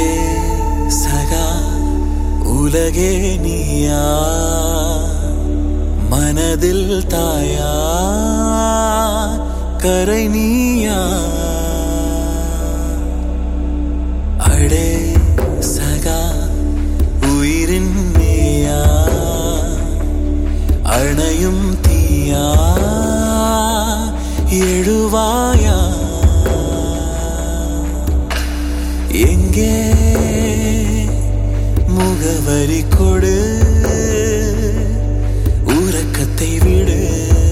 சகா உலகே நீயா மனதில் தாயா கரை நீயா அடே சகா உயிரின் நீயா அணையும் தீயா எழுவாயா எங்கே முகவரி கொடு உறக்கத்தை விடு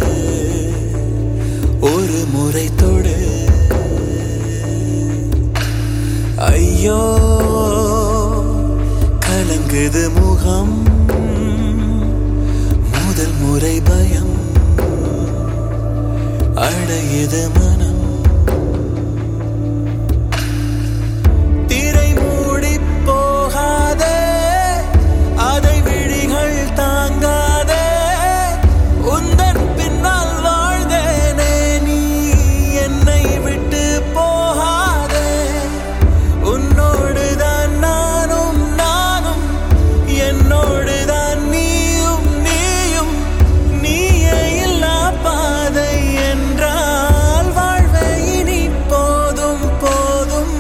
ஒரு முறை தொடு ஐயோ கலங்குது முகம் முதல் முறை பயம் அடையுது மனம் திரை மூடி போகாதே அதை விழிகள் தாங்காதே உந்தன் பின்னால் வாழ்ந்தேனே நீ என்னை விட்டு போகாதே உன்னோடுதான் நானும் நானும் என்னோடுதான் நீயும் நீயும் நீயே இல்லா பாதை என்றால் வாழ்வே இனி போதும் போதும்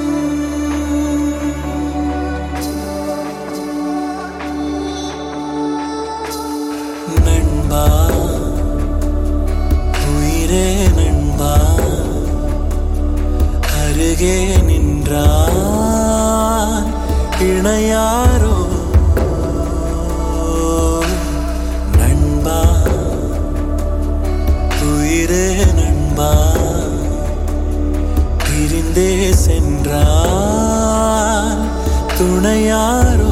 நண்பா உயிரே நண்பா அருகே நின்றான் இணையாரோ நண்பா உயிரே நண்பா பிரிந்தே சென்றான் துணையாரோ